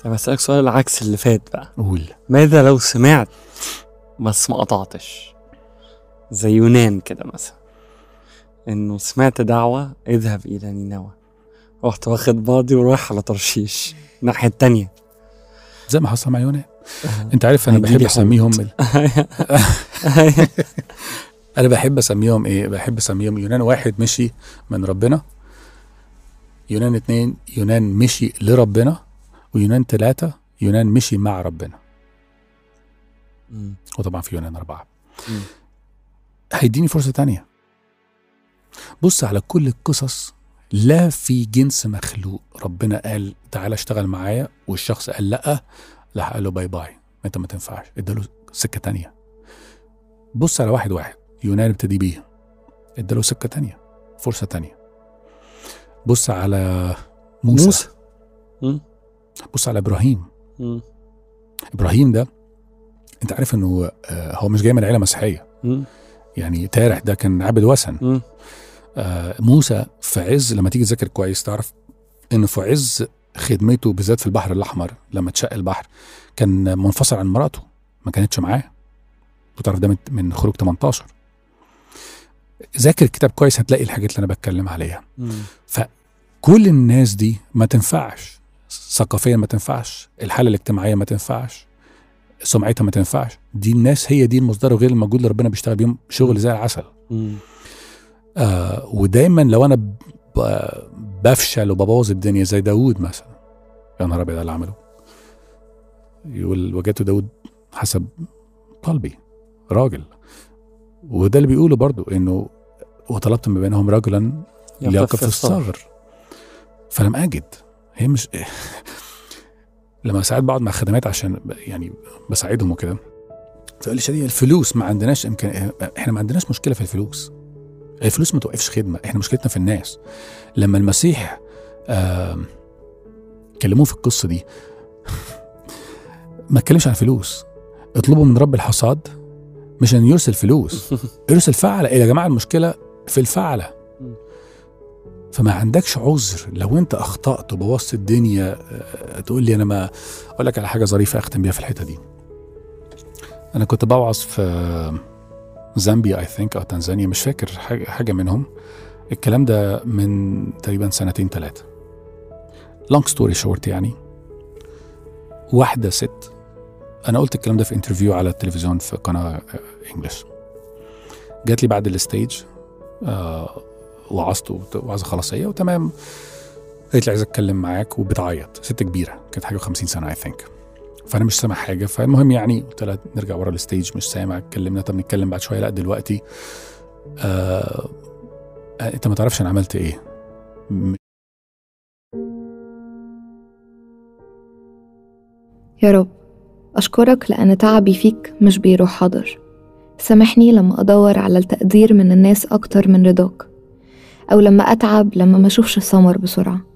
طب اسالك سؤال عكس اللي فات بقى قول ماذا لو سمعت بس ما قطعتش زي يونان كده مثلا انه سمعت دعوة اذهب الى نينوى رحت واخد بعضي ورايح على ترشيش الناحية التانية زي ما حصل مع يونان انت عارف انا هيجيلي بحب اسميهم أيوة. انا بحب اسميهم ايه بحب اسميهم يونان واحد مشي من ربنا يونان اتنين يونان مشي لربنا ويونان تلاتة يونان مشي مع ربنا مم. وطبعا في يونان أربعة مم. هيديني فرصة تانية بص على كل القصص لا في جنس مخلوق ربنا قال تعالى اشتغل معايا والشخص قال لا لا قال له باي باي انت ما تنفعش اداله سكة تانية بص على واحد واحد يونان ابتدي بيه اداله سكة تانية فرصة تانية بص على موسى, موسى. مم. بص على ابراهيم مم. ابراهيم ده انت عارف انه آه، هو مش جاي من عيله مسيحيه مم. يعني تارح ده كان عابد وثن مم. آه، موسى في عز لما تيجي تذاكر كويس تعرف انه في عز خدمته بالذات في البحر الاحمر لما اتشق البحر كان منفصل عن مراته ما كانتش معاه وتعرف ده من- من خروج 18 ذاكر الكتاب كويس هتلاقي الحاجات اللي انا بتكلم عليها مم. كل الناس دي ما تنفعش ثقافيا ما تنفعش الحاله الاجتماعيه ما تنفعش سمعتها ما تنفعش دي الناس هي دي المصدر وغير الموجود اللي ربنا بيشتغل بيهم شغل زي العسل مم. آه ودايما لو انا ب- بفشل وببوظ الدنيا زي داوود مثلا يا نهار ابيض على اللي عمله يقول وجدت داوود حسب قلبي راجل وده اللي بيقوله برضو انه وطلبت من بينهم رجلا ليقف في الثغر فلم اجد هي مش لما ساعات بقعد مع خدمات عشان ب- يعني بساعدهم وكده فيقول لي شادي الفلوس ما عندناش امكان احنا ما عندناش مشكله في الفلوس الفلوس ما توقفش خدمه احنا مشكلتنا في الناس لما المسيح آم، كلموه في القصه دي ما اتكلمش عن فلوس اطلبوا من رب الحصاد مش ان يرسل فلوس ارسل فعله إيه يا جماعه المشكله في الفعله فما عندكش عذر لو انت اخطات وبوظت الدنيا آه، تقول لي انا ما اقول لك على حاجه ظريفه اختم بيها في الحته دي انا كنت بوعظ في زامبيا اي ثينك او تنزانيا مش فاكر حاجه حاجه منهم الكلام ده من تقريبا سنتين ثلاثه لونج ستوري شورت يعني واحده ست انا قلت الكلام ده في انترفيو على التلفزيون في قناه انجلش جات لي بعد الستيج آه وعظت وت- وعظه خلاصيه وتمام قالت لي عايز اتكلم معاك وبتعيط ست كبيره كانت حاجه 50 سنه اي ثينك فانا مش سامع حاجه فالمهم يعني قلت لها نرجع ورا الستيج مش سامع اتكلمنا طب نتكلم بعد شويه لا دلوقتي آه آه، انت ما تعرفش انا عملت ايه م- يا رب أشكرك لأن تعبي فيك مش بيروح هدر سامحني لما أدور على التقدير من الناس أكتر من رضاك أو لما أتعب لما ما أشوفش الثمر بسرعة